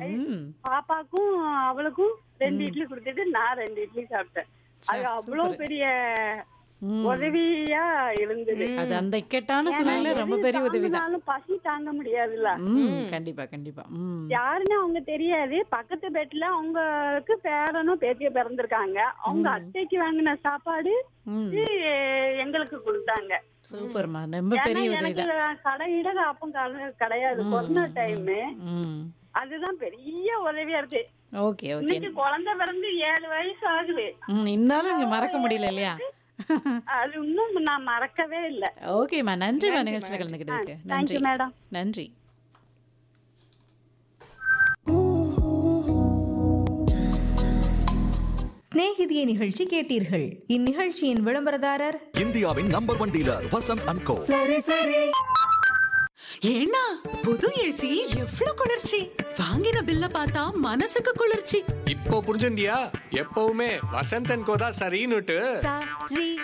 ம் பாப்பாக்கும் அவளுக்கும் ரெண்டு இட்லி கொடுத்துட்டு நான் ரெண்டு இட்லி சாப்பிட்டேன் அது அவ்வளவு பெரிய ம். உதவியா இருந்தது அது அந்த இக்கட்டான சூழ்நிலை ரொம்ப பெரிய உதவிதான் தாங்கினாலும் பசி தாங்க முடியாதுல்ல ம் கண்டிப்பா கண்டிப்பா ம் யாருன்னு அவங்க தெரியாது பக்கத்து பெட்ல அவங்களுக்கு பேரனும் பேத்திய பிறந்திருக்காங்க அவங்க அத்தைக்கு வாங்கின சாப்பாடு ம் எங்களுக்கு கொடுத்தாங்க சூப்பர்மா ரொம்ப ஏன்னா பெரிய எனக்கு உதவிதான் கடையிட அப்பம் கட- கிடையாது கொரோனா டைம் ம் அதுதான் பெரிய உதவியா இருக்கு ஓகே ஓகே இன்னைக்கு குழந்தை பிறந்து ஏழு வயசு ஆகுது ம் இருந்தாலும் இங்க மறக்க முடியல இல்லையா அது இன்னும் நான் மறக்கவே இல்லை ஓகேம்மா நன்றிம்மா நிகழ்ச்சியில் கலந்துக்கிட்டதுக்கு நன்றி தேங்க்யூ மேடம் நன்றி சிநேகிதியை நிகழ்ச்சி கேட்டீர்கள் இந்நிகழ்ச்சியின் விளம்பரதாரர் இந்தியாவின் number one dealer Vasanth and co ஏன்னா புது ஏசி எவ்ளோ குளிர்ச்சி வாங்கின பில்ல பார்த்தா மனசுக்கு குளிர்ச்சி இப்போ புரிஞ்சுண்டியா எப்பவுமே வசந்தன் கோதா சரின்னுட்டு சரி